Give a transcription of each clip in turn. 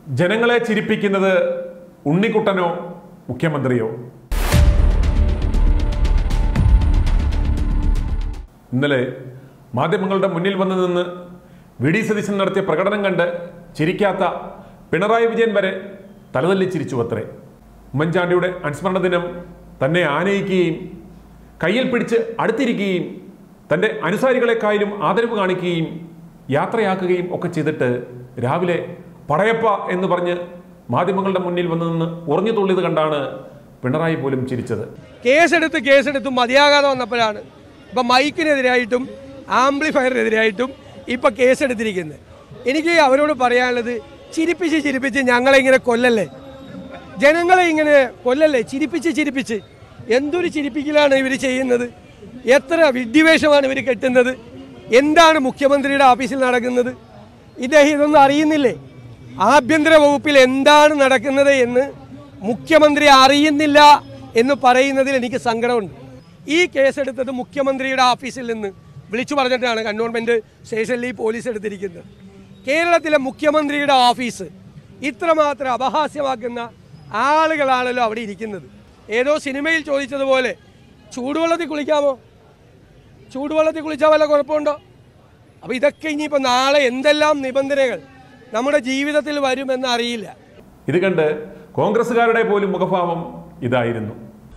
ജനങ്ങളെ ചിരിപ്പിക്കുന്നത് ഉണ്ണിക്കുട്ടനോ മുഖ്യമന്ത്രിയോ ഇന്നലെ മാധ്യമങ്ങളുടെ മുന്നിൽ വന്നു നിന്ന് വി ഡി സതീശൻ നടത്തിയ പ്രകടനം കണ്ട് ചിരിക്കാത്ത പിണറായി വിജയൻ വരെ തലതല്ലി ചിരിച്ചു അത്രേ ഉമ്മൻചാണ്ടിയുടെ അനുസ്മരണ ദിനം തന്നെ ആനയിക്കുകയും കയ്യിൽ പിടിച്ച് അടുത്തിരിക്കുകയും തൻ്റെ അനുസാരികളെക്കായാലും ആദരവ് കാണിക്കുകയും യാത്രയാക്കുകയും ഒക്കെ ചെയ്തിട്ട് രാവിലെ പടയപ്പ എന്ന് പറഞ്ഞ് മാധ്യമങ്ങളുടെ മുന്നിൽ വന്നു നിന്ന് ഉറഞ്ഞു തുള്ളിയത് കണ്ടാണ് പിണറായി പോലും ചിരിച്ചത് കേസെടുത്ത് കേസെടുത്ത് മതിയാകാതെ വന്നപ്പോഴാണ് ഇപ്പം മൈക്കിനെതിരായിട്ടും ആംപ്ലിഫയറിനെതിരായിട്ടും ഇപ്പം കേസെടുത്തിരിക്കുന്നത് എനിക്ക് അവരോട് പറയാനുള്ളത് ചിരിപ്പിച്ച് ചിരിപ്പിച്ച് ഞങ്ങളെ ഇങ്ങനെ കൊല്ലല്ലേ ജനങ്ങളെ ഇങ്ങനെ കൊല്ലല്ലേ ചിരിപ്പിച്ച് ചിരിപ്പിച്ച് എന്തൊരു ചിരിപ്പിക്കലാണ് ഇവർ ചെയ്യുന്നത് എത്ര വിഡ്ഢിവേഷമാണ് ഇവർ കെട്ടുന്നത് എന്താണ് മുഖ്യമന്ത്രിയുടെ ഓഫീസിൽ നടക്കുന്നത് ഇദ്ദേഹം ഇതൊന്നും അറിയുന്നില്ലേ ആഭ്യന്തര വകുപ്പിൽ എന്താണ് നടക്കുന്നത് എന്ന് മുഖ്യമന്ത്രി അറിയുന്നില്ല എന്ന് പറയുന്നതിൽ എനിക്ക് സങ്കടമുണ്ട് ഈ കേസെടുത്തത് മുഖ്യമന്ത്രിയുടെ ഓഫീസിൽ നിന്ന് വിളിച്ചു പറഞ്ഞിട്ടാണ് കന്റോൺമെന്റ് സ്റ്റേഷനിൽ ഈ പോലീസ് എടുത്തിരിക്കുന്നത് കേരളത്തിലെ മുഖ്യമന്ത്രിയുടെ ഓഫീസ് ഇത്രമാത്രം അപഹാസ്യമാക്കുന്ന ആളുകളാണല്ലോ അവിടെ ഇരിക്കുന്നത് ഏതോ സിനിമയിൽ ചോദിച്ചതുപോലെ ചൂടുവെള്ളത്തിൽ കുളിക്കാമോ ചൂടുവെള്ളത്തിൽ കുളിച്ചാൽ വല്ല കുഴപ്പമുണ്ടോ അപ്പോൾ ഇതൊക്കെ ഇനിയിപ്പോൾ നാളെ എന്തെല്ലാം നിബന്ധനകൾ നമ്മുടെ ജീവിതത്തിൽ വരുമെന്ന് അറിയില്ല ഇത് കണ്ട് കോൺഗ്രസ്സുകാരുടെ പോലും മുഖഭാവം ഇതായിരുന്നു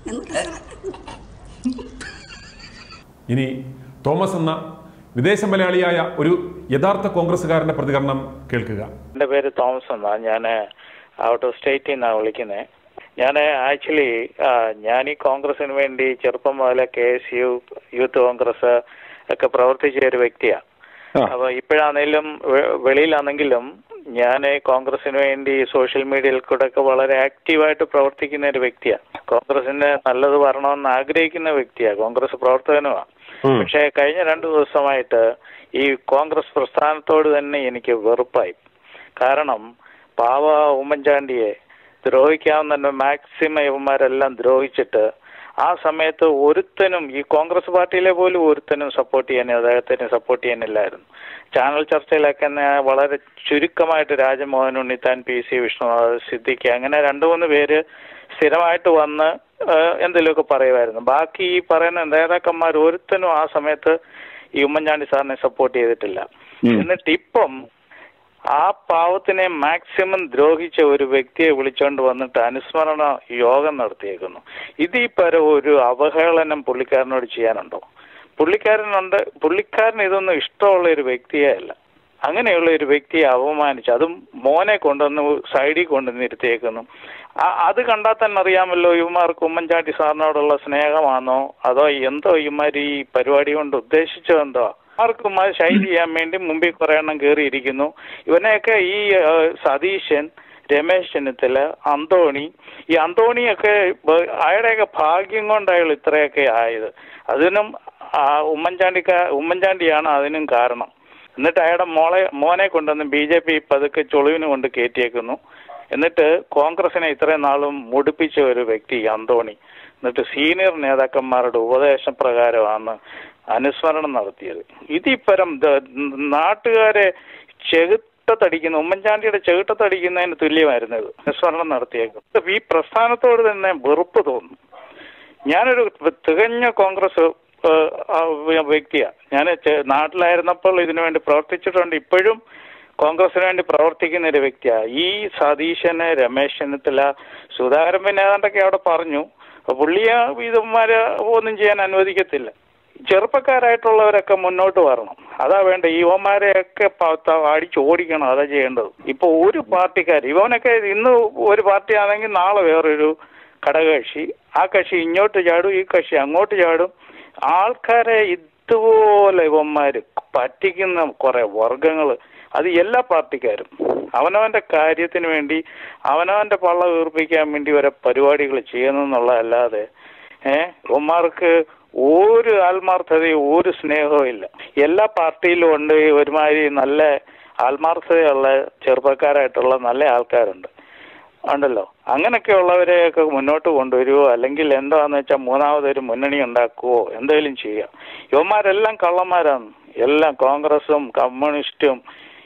ഇനി തോമസ് എന്ന വിദേശ മലയാളിയായ ഒരു യഥാർത്ഥ കോൺഗ്രസ്സുകാരന്റെ പ്രതികരണം കേൾക്കുക എൻ്റെ പേര് തോമസ് എന്നാ ഞാൻ ഔട്ട് ഓഫ് സ്റ്റേറ്റിൽ നിന്നാണ് വിളിക്കുന്നത് ഞാൻ ആക്ച്വലി ഞാൻ ഈ കോൺഗ്രസിന് വേണ്ടി ചെറുപ്പം മുതലേ K S U Youth Congress ഒക്കെ പ്രവർത്തിച്ച ഒരു വ്യക്തിയാണ് അപ്പൊ ഇപ്പോഴാണെങ്കിലും വെ- വെളിയിലാണെങ്കിലും ഞാൻ കോൺഗ്രസിന് വേണ്ടി സോഷ്യൽ മീഡിയയിൽ കൂടെ ഒക്കെ വളരെ ആക്റ്റീവായിട്ട് പ്രവർത്തിക്കുന്ന ഒരു വ്യക്തിയാണ് കോൺഗ്രസിന്റെ നല്ലത് വരണമെന്ന് ആഗ്രഹിക്കുന്ന വ്യക്തിയാണ് കോൺഗ്രസ് പ്രവർത്തകനുമാണ് പക്ഷേ കഴിഞ്ഞ രണ്ടു ദിവസമായിട്ട് ഈ കോൺഗ്രസ് പ്രസ്ഥാനത്തോട് തന്നെ എനിക്ക് വെറുപ്പായി കാരണം പാവ ഉമ്മൻചാണ്ടിയെ ദ്രോഹിക്കാവുന്ന മാക്സിമം ഇവന്മാരെല്ലാം ദ്രോഹിച്ചിട്ട് ആ സമയത്ത് ഒരുത്തനും ഈ കോൺഗ്രസ് പാർട്ടിയിലെ പോലും ഒരുത്തനും സപ്പോർട്ട് ചെയ്യാൻ അദ്ദേഹത്തിന് സപ്പോർട്ട് ചെയ്യാനില്ലായിരുന്നു ചാനൽ ചർച്ചയിലൊക്കെ തന്നെ വളരെ ചുരുക്കമായിട്ട് രാജമോഹൻ ഉണ്ണിത്താൻ പി സി വിഷ്ണുനാഥ് സിദ്ദിഖ് അങ്ങനെ രണ്ടു മൂന്ന് പേര് സ്ഥിരമായിട്ട് വന്ന് ഏഹ്, എന്തെങ്കിലുമൊക്കെ പറയുമായിരുന്നു ബാക്കി ഈ പറയുന്ന നേതാക്കന്മാർ ഒരുത്തനും ആ സമയത്ത് ഈ ഉമ്മൻചാണ്ടി സാറിനെ സപ്പോർട്ട് ചെയ്തിട്ടില്ല എന്നിട്ട് ഇപ്പം ആ പാവത്തിനെ മാക്സിമം ദ്രോഹിച്ച ഒരു വ്യക്തിയെ വിളിച്ചോണ്ട് വന്നിട്ട് അനുസ്മരണ യോഗം നടത്തിയേക്കുന്നു ഇത് ഈ പരം ഒരു അവഹേളനം പുള്ളിക്കാരനോട് ചെയ്യാനുണ്ടോ പുള്ളിക്കാരനുണ്ട് പുള്ളിക്കാരൻ ഇതൊന്നും ഇഷ്ടമുള്ള ഒരു വ്യക്തിയേ അല്ല അങ്ങനെയുള്ള ഒരു വ്യക്തിയെ അപമാനിച്ച് അതും മോനെ കൊണ്ടുവന്ന് സൈഡിൽ കൊണ്ടുവന്ന് ഇരുത്തിയേക്കുന്നു ആ- അത് കണ്ടാൽ തന്നെ അറിയാമല്ലോ ഇവന്മാർക്ക് ഉമ്മൻചാണ്ടി സാറിനോടുള്ള സ്നേഹമാണോ അതോ എന്തോ ഇവന്മാർ ഈ പരിപാടി കൊണ്ട് ഉദ്ദേശിച്ചത് എന്തോ ആർക്കും അത് ഷൈൻ ചെയ്യാൻ വേണ്ടി മുമ്പിൽ കുറെ എണ്ണം കയറിയിരിക്കുന്നു ഇവനെയൊക്കെ ഈ ആ, സതീശൻ രമേശ് ചെന്നിത്തല അന്തോണി ഈ അന്തോണിയൊക്കെ ബ- അയാളുടെയൊക്കെ ഭാഗ്യം കൊണ്ട് അയാൾ ഇത്രയൊക്കെ ആയത് അതിനും ആ, ഉമ്മൻചാണ്ടിക്ക ഉമ്മൻചാണ്ടിയാണ് അതിനും കാരണം എന്നിട്ട് അയാളുടെ മോളെ മോനെ കൊണ്ടുവന്ന് ബി ജെ പി പതുക്കെ ചൊളിവിന് കൊണ്ട് കയറ്റിയേക്കുന്നു എന്നിട്ട് കോൺഗ്രസിനെ ഇത്രയും നാളും മുടിപ്പിച്ച ഒരു വ്യക്തി അന്തോണി എന്നിട്ട് സീനിയർ നേതാക്കന്മാരുടെ ഉപദേശപ്രകാരമാണ് അനുസ്മരണം നടത്തിയത് ഇതിപ്പരം ദ- നാട്ടുകാരെ ചെകുട്ടത്തടിക്കുന്ന ഉമ്മൻചാണ്ടിയുടെ ചെകുട്ടത്തടിക്കുന്നതിന് തുല്യമായിരുന്നു ഇത് അനുസ്മരണം നടത്തിയേക്കും ഈ പ്രസ്ഥാനത്തോട് തന്നെ വെറുപ്പ് തോന്നുന്നു ഞാനൊരു തികഞ്ഞ കോൺഗ്രസ് ഏഹ്, ആ വ്യക്തിയാ ഞാൻ നാട്ടിലായിരുന്നപ്പോൾ ഇതിനു വേണ്ടി പ്രവർത്തിച്ചിട്ടുണ്ട് ഇപ്പോഴും കോൺഗ്രസിന് വേണ്ടി പ്രവർത്തിക്കുന്ന ഒരു വ്യക്തിയാ ഈ സതീശന് രമേശ് ചെന്നിത്തല സുധാകരൻ പിന്നെ ഏതാണ്ടൊക്കെ അവിടെ പറഞ്ഞു അപ്പൊ പുള്ളിയെ ഇതുമാരെ ഒന്നും ചെയ്യാൻ അനുവദിക്കത്തില്ല ചെറുപ്പക്കാരായിട്ടുള്ളവരൊക്കെ മുന്നോട്ട് വരണം അതാ വേണ്ട യുവന്മാരെയൊക്കെ പ- ത- അടിച്ച് ഓടിക്കണം അതാ ചെയ്യേണ്ടത് ഇപ്പൊ ഒരു പാർട്ടിക്കാർ ഇവനൊക്കെ ഇന്ന് ഒരു പാർട്ടി ആണെങ്കിൽ നാളെ വേറൊരു ഘടകകക്ഷി ആ കക്ഷി ഇങ്ങോട്ട് ചാടും ഈ കക്ഷി അങ്ങോട്ട് ചാടും ആൾക്കാരെ ഇതുപോലെ ഇവന്മാര് പറ്റിക്കുന്ന കുറെ വർഗങ്ങൾ അത് എല്ലാ പാർട്ടിക്കാരും അവനവന്റെ കാര്യത്തിന് വേണ്ടി അവനവന്റെ പള്ള വീർപ്പിക്കാൻ വേണ്ടി വരെ പരിപാടികൾ ചെയ്യുന്നു എന്നുള്ളതല്ലാതെ ഏഹ് ഇവന്മാർക്ക് ഒരു ആത്മാർത്ഥതയും ഒരു സ്നേഹവും ഇല്ല എല്ലാ പാർട്ടിയിലും ഉണ്ട് ഒരുമാതിരി നല്ല ആത്മാർത്ഥതയുള്ള ചെറുപ്പക്കാരായിട്ടുള്ള നല്ല ആൾക്കാരുണ്ട് ഉണ്ടല്ലോ അങ്ങനെയൊക്കെ ഉള്ളവരെയൊക്കെ മുന്നോട്ട് കൊണ്ടുവരുവോ അല്ലെങ്കിൽ എന്താന്ന് വെച്ചാൽ മൂന്നാമതൊരു മുന്നണി ഉണ്ടാക്കുവോ എന്തെങ്കിലും ചെയ്യുക ഇവന്മാരെല്ലാം കള്ളന്മാരാണ് എല്ലാം കോൺഗ്രസും കമ്മ്യൂണിസ്റ്റും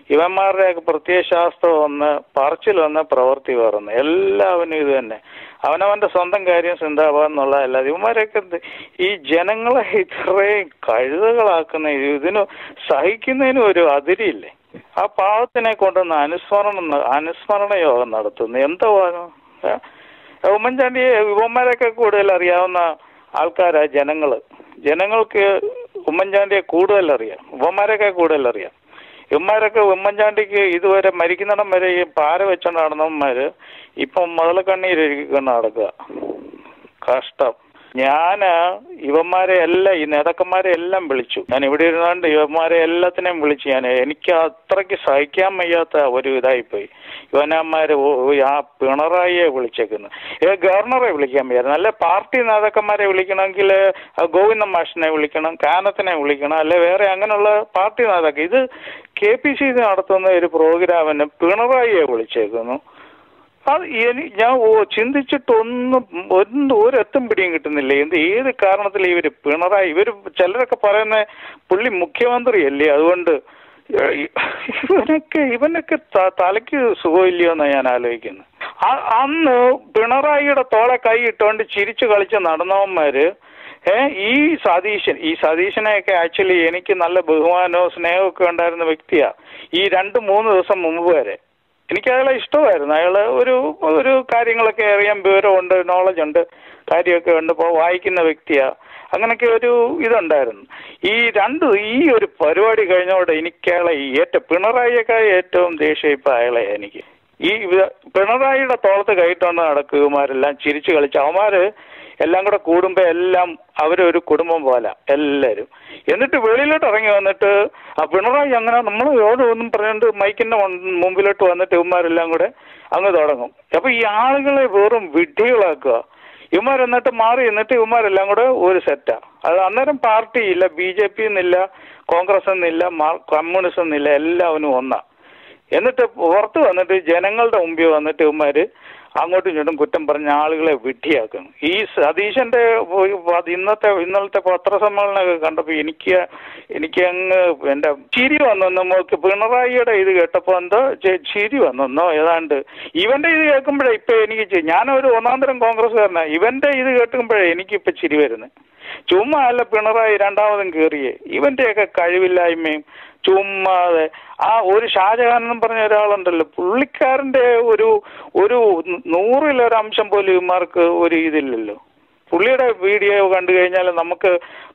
ഇവന്മാരുടെയൊക്കെ പ്രത്യയശാസ്ത്രം ഒന്ന് പറച്ചിൽ ഒന്ന് പ്രവൃത്തി വേറൊന്ന് എല്ലാവനും ഇത് തന്നെ അവനവന്റെ സ്വന്തം കാര്യം ചിന്താവാന്നുള്ള അല്ലാതെ ഇവന്മാരൊക്കെ എന്ത് ഈ ജനങ്ങളെ ഇത്രയും കഴുതകളാക്കുന്ന ഇതിന് സഹിക്കുന്നതിനും ഒരു അതിരിയില്ലേ ആ പാവത്തിനെ കൊണ്ടുവന്ന് അനുസ്മരണം ന- അനുസ്മരണ യോഗം നടത്തുന്നു എന്തോ ഏ? ഉമ്മൻചാണ്ടിയെ ഇവന്മാരൊക്കെ കൂടുതൽ അറിയാവുന്ന ആൾക്കാരാ ജനങ്ങള് ജനങ്ങൾക്ക് ഉമ്മൻചാണ്ടിയെ കൂടുതൽ അറിയാം ഇവന്മാരൊക്കെ കൂടുതൽ അറിയാം ഇവന്മാരൊക്കെ ഉമ്മൻചാണ്ടിക്ക് ഇതുവരെ മരിക്കുന്നിടം വരെ ഈ പാര വെച്ചോണ്ട് നടന്നവന്മാര് ഇപ്പം മുതലക്കണ്ണീരൊഴുകിക്കൊണ്ട് നടക്കുക കഷ്ടം ഞാൻ ഇവന്മാരെ എല്ലാം ഈ നേതാക്കന്മാരെ എല്ലാം വിളിച്ചു ഞാൻ ഇവിടെ ഇരുന്നാണ്ട് ഇവന്മാരെ എല്ലാത്തിനെയും വിളിച്ചു ഞാൻ എനിക്ക് അത്രയ്ക്ക് സഹിക്കാൻ വയ്യാത്ത ഒരു ഇതായിപ്പോയി ഇവനന്മാര് ഓ- ഓ ആ പിണറായിയെ വിളിച്ചേക്കുന്നു ഇത് ഗവർണറെ വിളിക്കാൻ വയ്യായിരുന്നു അല്ലെ പാർട്ടി നേതാക്കന്മാരെ വിളിക്കണമെങ്കിൽ ഗോവിന്ദ മാഷിനെ വിളിക്കണം കാനത്തിനെ വിളിക്കണം അല്ലെ വേറെ അങ്ങനെയുള്ള പാർട്ടി നേതാക്കൾ ഇത് കെ പി സി സി നടത്തുന്ന ഒരു പ്രോഗ്രാമിന് പിണറായിയെ വിളിച്ചേക്കുന്നു അത് എനി ഞാൻ ഓ ചിന്തിച്ചിട്ടൊന്നും ഒന്നും ഒരെത്തും പിടിയും കിട്ടുന്നില്ല എന്ത് ഏത് കാരണത്തിൽ ഇവര് പിണറായി ഇവര് ചിലരൊക്കെ പറയുന്ന പുള്ളി മുഖ്യമന്ത്രിയല്ലേ അതുകൊണ്ട് ഏഹ് ഇവനൊക്കെ ഇവനൊക്കെ ത- തലയ്ക്ക് സുഖമില്ലയോ എന്നാ ഞാൻ ആലോചിക്കുന്നത് അ- അന്ന് പിണറായിയുടെ തോളെ കൈ ഇട്ടുകൊണ്ട് ചിരിച്ചു കളിച്ച് നടന്നവന്മാര് ഏ ഈ സതീശൻ ഈ സതീശനെയൊക്കെ ആക്ച്വലി എനിക്ക് നല്ല ബഹുമാനവും സ്നേഹവും ഒക്കെ ഉണ്ടായിരുന്ന വ്യക്തിയാ ഈ രണ്ട് മൂന്ന് ദിവസം മുമ്പ് വരെ എനിക്ക് അയാളെ ഇഷ്ടമായിരുന്നു അയാള് ഒരു ഒരു കാര്യങ്ങളൊക്കെ അറിയാൻ വിവരമുണ്ട് നോളജ് ഉണ്ട് കാര്യമൊക്കെ ഉണ്ട് ഇപ്പോൾ വായിക്കുന്ന വ്യക്തിയാ അങ്ങനെയൊക്കെ ഒരു ഇതുണ്ടായിരുന്നു ഈ രണ്ട് ഈ ഒരു പരിപാടി കഴിഞ്ഞോടെ എനിക്ക് അയാളെ ഈ ഏറ്റവും പിണറായിയേക്കാൾ ഏറ്റവും ദേഷ്യം ഇപ്പൊ അയാളെ എനിക്ക് ഈ വി- പിണറായിയുടെ തോളത്ത് കൈയിട്ടോണ്ട് നടക്കുമാരെല്ലാം ചിരിച്ചു കളിച്ച് അവന്മാര് എല്ലാം കൂടെ കൂടുമ്പോ എല്ലാം അവരൊരു കുടുംബം പോലെ എല്ലാരും എന്നിട്ട് വെളിയിലോട്ട് ഇറങ്ങി വന്നിട്ട് ആ പിണറായി അങ്ങനെ നമ്മൾ ഒന്നും പറഞ്ഞുകൊണ്ട് മൈക്കിന്റെ മുൻ- മുമ്പിലോട്ട് വന്നിട്ട് ഇവന്മാരെല്ലാം കൂടെ അങ്ങ് തുടങ്ങും അപ്പൊ ഈ ആളുകളെ വെറും വിഡ്ഢികളാക്കുക ഇവന്മാർ എന്നിട്ട് മാറി എന്നിട്ട് ഇവന്മാരെല്ലാം കൂടെ ഒരു സെറ്റാ അത് അന്നേരം പാർട്ടി ഇല്ല ബി ജെ പി എന്നില്ല കോൺഗ്രസ് എന്നില്ല മാർ- കമ്മ്യൂണിസ്റ്റ് എന്നില്ല എല്ലാവനും ഒന്നാ എന്നിട്ട് പുറത്ത് വന്നിട്ട് ജനങ്ങളുടെ മുമ്പിൽ വന്നിട്ട് ഇവന്മാര് അങ്ങോട്ടും ഇങ്ങോട്ടും കുറ്റം പറഞ്ഞ ആളുകളെ വിഡ്ഢിയാക്കുന്നു ഈ സതീശന്റെ പോയി അത് ഇന്നത്തെ ഇന്നലത്തെ പത്രസമ്മേളനമൊക്കെ കണ്ടപ്പോ എനിക്ക് എനിക്ക് അങ്ങ് എന്റെ ചിരി വന്നു നമുക്ക് പിണറായിയുടെ ഇത് കേട്ടപ്പോ എന്തോ ചെ- ചിരി വന്നെന്നോ ഏതാണ്ട് ഇവന്റെ ഇത് കേൾക്കുമ്പോഴേ ഇപ്പൊ എനിക്ക് ചി- ഞാനൊരു ഒന്നാന്തരം കോൺഗ്രസ്സുകാരനാ ഇവന്റെ ഇത് കേൾക്കുമ്പോഴേ എനിക്ക് ഇപ്പൊ ചിരി വരുന്നത് ചുമ്മാ അല്ല പിണറായി രണ്ടാമതും കയറിയേ ഇവന്റെയൊക്കെ കഴിവില്ലായ്മയും ചുമ്മാതെ ആ ഒരു ഷാജഹാൻ എന്നും പറഞ്ഞ ഒരാളുണ്ടല്ലോ പുള്ളിക്കാരന്റെ ഒരു ഒരു നൂറിലൊരു അംശം പോലും ഇവന്മാർക്ക് ഒരു ഇതില്ലല്ലോ പുള്ളിയുടെ വീഡിയോ കണ്ടു കഴിഞ്ഞാൽ നമുക്ക്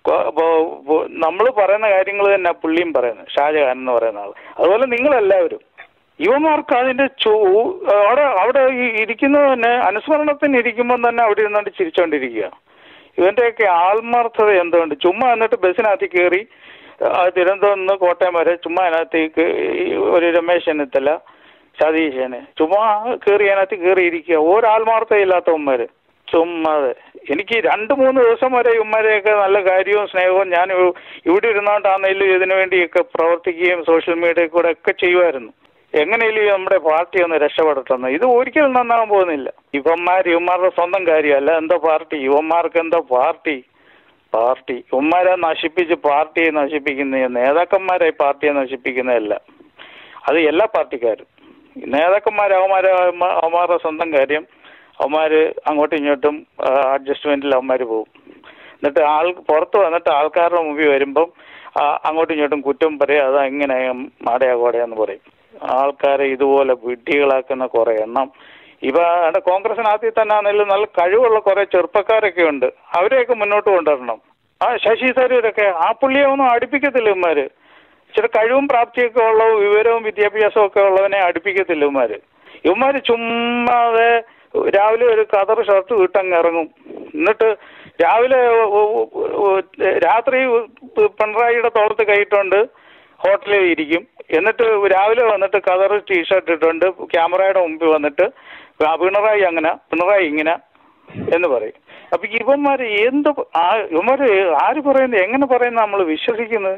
നമ്മൾ പറയുന്ന കാര്യങ്ങൾ തന്നെ പുള്ളിയും പറയുന്നത് ഷാജഹാൻ എന്ന് പറയുന്ന ആൾ അതുപോലെ നിങ്ങളെല്ലാവരും ഇവന്മാർക്ക് അതിന്റെ ചോ അവിടെ അവിടെ ഈ ഇരിക്കുന്നത് തന്നെ അനുസ്മരണത്തിന് ഇരിക്കുമ്പോൾ തന്നെ അവിടെ ഇരുന്നുകൊണ്ട് ചിരിച്ചോണ്ടിരിക്കുക ഇവന്റെയൊക്കെ ആത്മാർത്ഥത എന്തുകൊണ്ട് ചുമ്മാ എന്നിട്ട് ബസ്സിനകത്ത് കയറി ആ, തിരുവനന്തപുരം നിന്ന് കോട്ടയം വരെ ചുമ്മാ അതിനകത്തേക്ക് ഈ ഒരു രമേശ് ചെന്നിത്തല സതീശന് ചുമ്മാ കയറി അതിനകത്ത് കയറി ഇരിക്കുക ഒരാത്മാർത്ഥതയില്ലാത്തവന്മാര് ചുമ്മാതെ എനിക്ക് രണ്ട് മൂന്ന് ദിവസം വരെ ഇവന്മാരെയൊക്കെ നല്ല കാര്യവും സ്നേഹവും ഞാൻ ഇവ- ഇവിടെ ഇരുന്നോണ്ടാണെങ്കിലും ഇതിനു വേണ്ടിയൊക്കെ പ്രവർത്തിക്കുകയും സോഷ്യൽ മീഡിയയിൽ കൂടെ ഒക്കെ ചെയ്യുമായിരുന്നു എങ്ങനെയും നമ്മുടെ പാർട്ടി ഒന്ന് രക്ഷപ്പെടട്ടെന്ന് ഇത് ഒരിക്കലും നന്നാകാൻ പോകുന്നില്ല ഇവന്മാർ ഇവന്മാരുടെ സ്വന്തം കാര്യമല്ല എന്തോ പാർട്ടി ഇവന്മാർക്ക് എന്തോ പാർട്ടി പാർട്ടി ഇവന്മാരെ നശിപ്പിച്ച് പാർട്ടിയെ നശിപ്പിക്കുന്ന നേതാക്കന്മാരെ പാർട്ടിയെ നശിപ്പിക്കുന്നതല്ല അത് എല്ലാ പാർട്ടിക്കാരും നേതാക്കന്മാർ അവന്മാരെ അവന്മാരുടെ സ്വന്തം കാര്യം അവന്മാര് അങ്ങോട്ടും ഇങ്ങോട്ടും അഡ്ജസ്റ്റ്മെന്റിൽ അവന്മാര് പോകും എന്നിട്ട് ആൾ പുറത്ത് വന്നിട്ട് ആൾക്കാരുടെ മുമ്പിൽ വരുമ്പം ആ, അങ്ങോട്ടും ഇങ്ങോട്ടും കുറ്റം പറയും അത് ഇങ്ങനെ മാടയാ കോടയാന്ന് പറയും ആൾക്കാരെ ഇതുപോലെ വിഡ്ഢികളാക്കുന്ന കുറെ എണ്ണം ഇവ അവിടെ കോൺഗ്രസിനകത്തിൽ തന്നെ ആണെങ്കിലും നല്ല കഴിവുള്ള കുറെ ചെറുപ്പക്കാരൊക്കെ ഉണ്ട് അവരെയൊക്കെ മുന്നോട്ട് കൊണ്ടുവരണം ആ ശശി തരൂരൊക്കെ ആ പുള്ളിയെ ഒന്നും അടുപ്പിക്കത്തില്ല ഇവന്മാര് ചില കഴിവും പ്രാപ്തിയൊക്കെ ഉള്ള വിവരവും വിദ്യാഭ്യാസവും ഒക്കെ ഉള്ളവനെ അടുപ്പിക്കത്തില്ല ഇവന്മാര് ഇവന്മാര് ചുമ്മാതെ രാവിലെ ഒരു കതർ ഷർട്ട് ഇട്ടങ്ങ് ഇറങ്ങും എന്നിട്ട് രാവിലെ ഒ- ഒ- ഒ- രാത്രി പിണറായിയുടെ തോളത്ത് കൈയിട്ടുണ്ട് ഹോട്ടലിൽ ഇരിക്കും എന്നിട്ട് രാവിലെ വന്നിട്ട് കതർ ടീഷർട്ട് ഇട്ടുകൊണ്ട് ക്യാമറയുടെ മുമ്പിൽ വന്നിട്ട് ആ പിണറായി അങ്ങനെ പിണറായി ഇങ്ങനെ എന്ന് പറയും അപ്പൊ ഇവന്മാര് എന്ത് പ- ആ ഇവന്മാര് ആര് പറയുന്നത് എങ്ങനെ പറയുന്ന നമ്മൾ വിശ്വസിക്കുന്നത്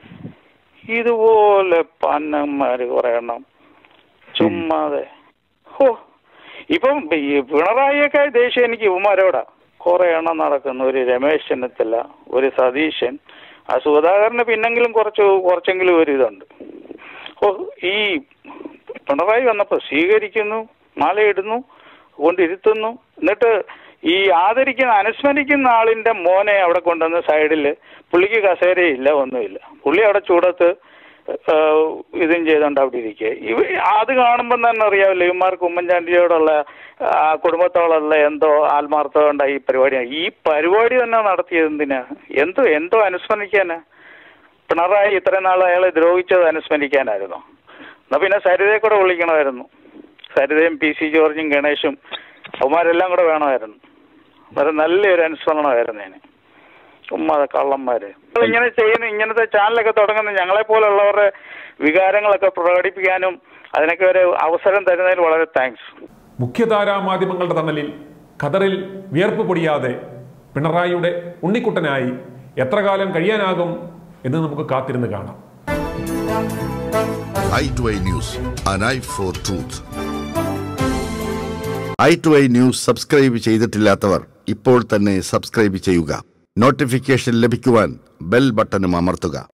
ഇതുപോലെ പന്നന്മാര് കുറെ എണ്ണം ചുമ്മാതെ ഹോ ഇപ്പം ഈ പിണറായിയൊക്കെ ദേഷ്യം എനിക്ക് ഇവന്മാരോടാ കുറെ എണ്ണം നടക്കുന്നു ഒരു രമേശ് ചെന്നിത്തല ഒരു സതീശൻ ആ സുധാകരന് പിന്നെങ്കിലും കുറച്ച് കുറച്ചെങ്കിലും ഒരു ഇതുണ്ട് അപ്പോൾ ഈ പിണറായി വന്നപ്പോൾ സ്വീകരിക്കുന്നു മാലയിടുന്നു കൊണ്ടിരുത്തുന്നു എന്നിട്ട് ഈ ആദരിക്കുന്ന അനുസ്മരിക്കുന്ന ആളിന്റെ മോനെ അവിടെ കൊണ്ടുവന്ന് സൈഡിൽ പുള്ളിക്ക് കസേരയില്ല ഒന്നുമില്ല പുള്ളി അവിടെ ചൂടത്ത് ഏഹ്, ഇതും ചെയ്തുകൊണ്ട് അവിടെ ഇരിക്കുക ഇവ അത് കാണുമ്പോൾ തന്നെ അറിയാമല്ലോ ഇവന്മാർക്ക് ഉമ്മൻചാണ്ടിയോടുള്ള ആ, കുടുംബത്തോടുള്ള എന്തോ ആത്മാർത്ഥത കൊണ്ട് ഈ പരിപാടി ഈ പരിപാടി തന്നെ നടത്തിയത് എന്തിനാ എന്തോ എന്തോ അനുസ്മരിക്കാനാ പിണറായി ഇത്രയും നാൾ അയാളെ ദ്രോഹിച്ചത് അനുസ്മരിക്കാനായിരുന്നു എന്നാ പിന്നെ സരിതയെ കൂടെ വിളിക്കണമായിരുന്നു സരിതയും പി സി ജോർജും ഗണേഷും അവന്മാരെല്ലാം കൂടെ വേണമായിരുന്നു വളരെ നല്ലൊരു അനുസ്മരണമായിരുന്നു ഞാൻ ചുമ്മാ കള്ളന്മാര് നിങ്ങൾ ഇങ്ങനെ ചെയ്യുന്ന ഇങ്ങനത്തെ ചാനലൊക്കെ തുടങ്ങുന്ന ഞങ്ങളെ പോലുള്ളവരുടെ വികാരങ്ങളൊക്കെ പ്രകടിപ്പിക്കാനും അതിനൊക്കെ ഒരു അവസരം തരുന്നതിൽ വളരെ താങ്ക്സ് മുഖ്യധാരാ മാധ്യമങ്ങളുടെ തണലിൽ ഖദറിൽ വിയർപ്പ് പൊടിയാതെ പിണറായിയുടെ ഉണ്ണിക്കുട്ടനായി എത്ര കാലം കഴിയാനാകും എന്ന് നമുക്ക് കാത്തിരുന്ന് കാണാം eye to eye news, an eye for truth. I to I news subscribe ചെയ്തിട്ടില്ലാത്തവർ ഇപ്പോൾ തന്നെ സബ്സ്ക്രൈബ് ചെയ്യുക നോട്ടിഫിക്കേഷൻ ലഭിക്കുവാൻ ബെൽ ബട്ടണും അമർത്തുക